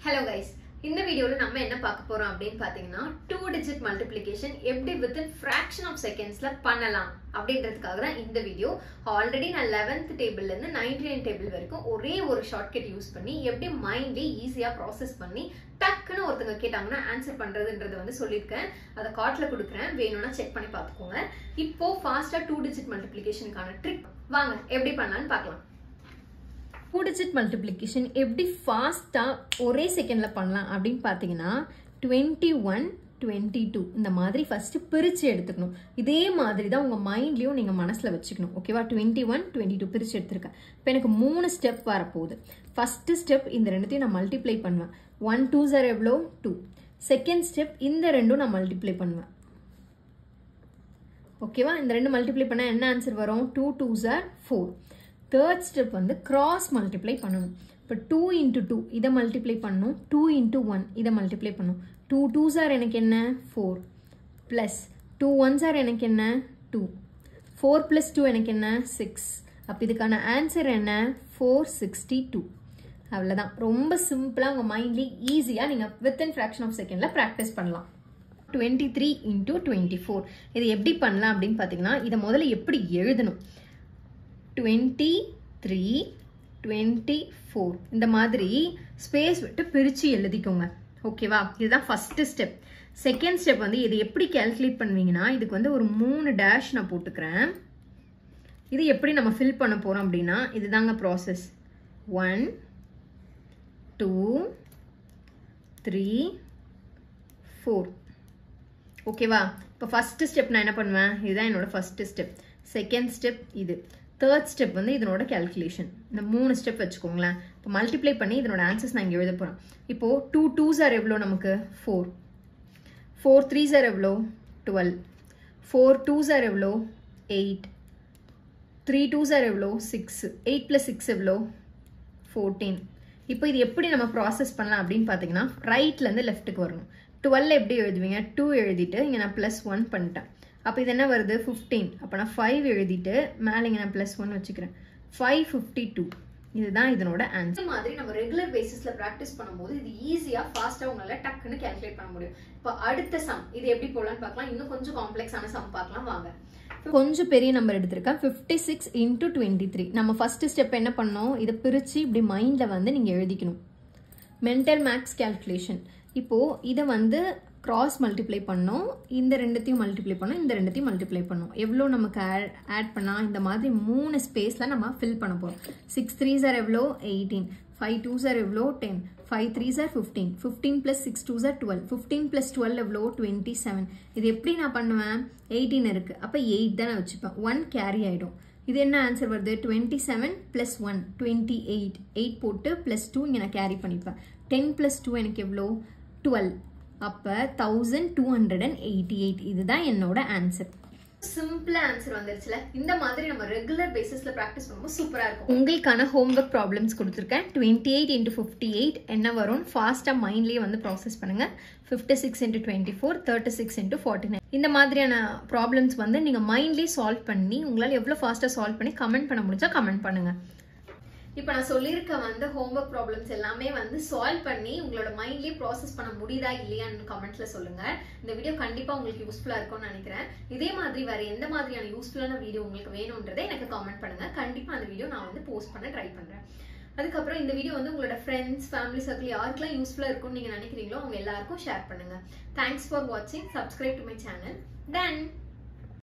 hello guys இந்த வீடியோல நம்ம என்ன பார்க்க போறோம் அப்படின்னு பாத்தீங்கன்னா டூ டிஜிட் மல்டிப்ளிகேஷன் எப்படி வித்தின் ஃபிராக்ஷன் ஆஃப் செகண்ட்ஸ்ல பண்ணலாம் அப்படின்றதுக்காக தான் இந்த வீடியோ ஆல்ரெடி நான் லெவன்த் டேபிள்ல இருந்து நைன்டி நைன் டேபிள் வரைக்கும் ஒரே ஒரு ஷார்ட்கட் யூஸ் பண்ணி எப்படி மைண்ட்லி ஈஸியா ப்ராசஸ் பண்ணி டக்குன்னு ஒருத்தங்க கேட்டாங்கன்னா ஆன்சர் பண்றதுன்றது வந்து சொல்லியிருக்கேன் அதை கார்ட்ல கொடுக்குறேன் வேணும்னா செக் பண்ணி பார்த்துக்கோங்க இப்போ ஃபாஸ்டா டூ டிஜிட் மல்டிப்ளிகேஷனுக்கான ட்ரிக் வாங்க எப்படி பண்ணலாம்னு பார்க்கலாம் டூ டிஜிட் மல்டிப்ளிகேஷன் எப்படி ஃபாஸ்ட்டாக ஒரே செகண்டில் பண்ணலாம் அப்படின்னு பார்த்தீங்கன்னா டுவெண்ட்டி ஒன் டுவெண்ட்டி டூ இந்த மாதிரி ஃபஸ்ட்டு பிரித்து எடுத்துக்கணும் இதே மாதிரி தான் உங்கள் மைண்ட்லேயும் நீங்கள் மனசில் வச்சுக்கணும் ஓகேவா டுவெண்ட்டி ஒன் டுவெண்ட்டி டூ பிரித்து எடுத்திருக்கேன் இப்போ எனக்கு மூணு ஸ்டெப் வரப்போகுது ஃபஸ்ட்டு ஸ்டெப் இந்த ரெண்டுத்தையும் நான் மல்டிப்ளை பண்ணுவேன் ஒன் டூ சார் எவ்வளோ டூ செகண்ட் ஸ்டெப் இந்த ரெண்டும் நான் மல்டிப்ளை பண்ணுவேன் ஓகேவா இந்த ரெண்டு மல்டிப்ளை பண்ணால் என்ன ஆன்சர் வரும் டூ டூ சார் ஃபோர் தேர்ட் ஸ்டெப் வந்து கிராஸ் மல்டிப்ளை பண்ணணும் இப்போ டூ இன்ட்டு டூ இதை மல்டிப்ளை பண்ணணும் டூ இன்ட்டு ஒன் இதை மல்டிப்ளை பண்ணணும் டூ டூ சார் எனக்கு என்ன ஃபோர் ப்ளஸ் டூ ஒன் சார் எனக்கு என்ன டூ ஃபோர் ப்ளஸ் டூ எனக்கு என்ன சிக்ஸ் அப்போ இதுக்கான ஆன்சர் என்ன ஃபோர் சிக்ஸ்டி டூ அவ்வளோதான் ரொம்ப சிம்பிளாக உங்கள் மைண்ட்லி ஈஸியாக நீங்கள் வித்தின் ஃப்ராக்ஷன் ஆஃப் செகண்டில் ப்ராக்டிஸ் பண்ணலாம் twenty three into twenty four இது எப்படி பண்ணலாம் அப்படின்னு பார்த்தீங்கன்னா இதை முதல்ல எப்படி எழுதணும் டுவெண்ட்டி த்ரீ டுவெண்ட்டி ஃபோர் இந்த மாதிரி ஸ்பேஸ் விட்டு பிரித்து எழுதிக்கோங்க ஓகேவா இதுதான் ஃபஸ்ட்டு ஸ்டெப் செகண்ட் ஸ்டெப் வந்து இது எப்படி கேல்குலேட் பண்ணுவீங்கன்னா இதுக்கு வந்து ஒரு மூணு டேஷ் நான் போட்டுக்கிறேன் இது எப்படி நம்ம ஃபில் பண்ண போகிறோம் அப்படின்னா இதுதாங்க process one two three four ஓகேவா இப்போ ஃபஸ்ட்டு ஸ்டெப் நான் என்ன பண்ணுவேன் இதுதான் என்னோட ஃபஸ்ட்டு ஸ்டெப் செகண்ட் ஸ்டெப் இது தேர்ட் ஸ்டெப் வந்து இதனோட கேல்குலேஷன் இந்த மூணு ஸ்டெப் வச்சுக்கோங்களேன் இப்போ மல்டிப்ளை பண்ணி இதனோட ஆன்சர்ஸ் நான் இங்கே எழுத போகிறேன் இப்போது டூ டூ சார் எவ்வளோ நமக்கு ஃபோர் ஃபோர் த்ரீ சார் எவ்வளோ டுவெல் ஃபோர் டூ சார் எவ்வளோ எயிட் த்ரீ டூ சார் எவ்வளோ சிக்ஸ் எயிட் ப்ளஸ் சிக்ஸ் எவ்வளோ ஃபோர்டீன் இப்போ இது எப்படி நம்ம ப்ராசஸ் பண்ணலாம் அப்படின்னு பார்த்தீங்கன்னா ரைட்லேருந்து லெஃப்ட்டுக்கு வரணும் டுவெல் எப்படி எழுதுவீங்க டூ எழுதிட்டு இங்கே நான் ப்ளஸ் ஒன் பண்ணிட்டேன் அப்போ இது என்ன வருது ஃபிஃப்டீன் அப்போ நான் ஃபைவ் எழுதிட்டு மேலே இங்கே நான் ப்ளஸ் ஒன் வச்சுக்கிறேன் ஃபைவ் ஃபிஃப்டி டூ இதுதான் இதனோட ஆன்சர் இந்த மாதிரி நம்ம ரெகுலர் பேசிஸ்ல பிராக்டிஸ் பண்ணும்போது இது ஈஸியா ஃபாஸ்டா உங்களால டக்குன்னு கேல்குலேட் பண்ண முடியும் இப்போ அடுத்த சம் இது எப்படி போலான்னு பார்க்கலாம் இன்னும் கொஞ்சம் காம்ப்ளெக்ஸான சம் பார்க்கலாம் வாங்க கொஞ்சம் பெரிய நம்பர் எடுத்திருக்கேன் fifty six into twenty three நம்ம ஃபஸ்ட்டு ஸ்டெப் என்ன பண்ணோம் இதை பிரித்து இப்படி மைண்டில் வந்து நீங்கள் எழுதிக்கணும் மென்டல் மேக்ஸ் கேல்குலேஷன் இப்போது இதை வந்து கிராஸ் மல்டிப்ளை பண்ணோம் இந்த ரெண்டுத்தையும் மல்டிப்ளை பண்ணோம் இந்த ரெண்டுத்தையும் மல்டிப்ளை பண்ணோம் எவ்வளோ நமக்கு ஆட் ஆட் பண்ணால் இந்த மாதிரி மூணு ஸ்பேஸில் நம்ம ஃபில் பண்ண போகிறோம் சிக்ஸ் த்ரீ சார் எவ்வளோ எயிட்டீன் ஃபைவ் டூ சார் எவ்வளோ டென் ஃபைவ் த்ரீ சார் fifteen fifteen plus six two சார் டுவெல் ஃபிஃப்டீன் ப்ளஸ் டுவெல் எவ்வளோ டுவெண்ட்டி செவன் இது எப்படி நான் பண்ணுவேன் எயிட்டீன் இருக்குது அப்போ எயிட் தான் நான் வச்சுப்பேன் ஒன் கேரி ஆகிடும் இது என்ன ஆன்சர் வருது twenty seven plus one twenty eight eight போட்டு ப்ளஸ் டூ இங்கே நான் கேரி பண்ணிப்பேன் டென் ப்ளஸ் டூ எனக்கு எவ்வளோ டுவெல் அப்போ thousand two hundred and eighty eight இதுதான் என்னோட ஆன்சர் சிம்பிளா ஆன்சர் வந்துருச்சுல இந்த மாதிரி நம்ம ரெகுலர் பேசிஸ்ல பிராக்டிஸ் பண்ணும்போது சூப்பரா இருக்கும் உங்களுக்கான ஹோம்ஒர்க் ப்ராப்ளம்ஸ் கொடுத்துருக்கேன் twenty eight into fifty eight என்ன வரும் ஃபாஸ்ட்டாக மைண்ட்லேயே வந்து ப்ராசஸ் பண்ணுங்கள் fifty six into twenty four thirty six into forty nine இந்த மாதிரியான ப்ராப்ளம்ஸ் வந்து நீங்கள் மைண்ட்லேயே சால்வ் பண்ணி உங்களால் எவ்வளோ ஃபாஸ்ட்டாக சால்வ் பண்ணி கமெண்ட் பண்ண முடிஞ்சா கமெண்ட் பண்ணுங்கள் இப்போ நான் சொல்லியிருக்க வந்து ஹோம்ஒர்க் ப்ராப்ளம்ஸ் எல்லாமே வந்து சால்வ் பண்ணி உங்களோட மைண்ட்லயே ப்ராசஸ் பண்ண முடியுதா இல்லையான்னு கமெண்ட்ல சொல்லுங்க இந்த வீடியோ கண்டிப்பா உங்களுக்கு யூஸ்ஃபுல்லா இருக்கும்னு நினைக்கிறேன் இதே மாதிரி வேற எந்த மாதிரியான யூஸ்ஃபுல்லான வீடியோ உங்களுக்கு வேணும்ன்றதை எனக்கு கமெண்ட் பண்ணுங்க கண்டிப்பா அந்த வீடியோ நான் வந்து போஸ்ட் பண்ண ட்ரை பண்றேன் அதுக்கப்புறம் இந்த வீடியோ வந்து உங்களோட ஃப்ரெண்ட்ஸ் ஃபேமிலி சர்க்கிள் யாருக்கெல்லாம் யூஸ்ஃபுல்லா இருக்கும்னு நீங்க நினைக்கிறீங்களோ அவங்க எல்லாருக்கும் ஷேர் பண்ணுங்க தேங்க்ஸ் ஃபார் வாட்சிங் subscribe to my channel then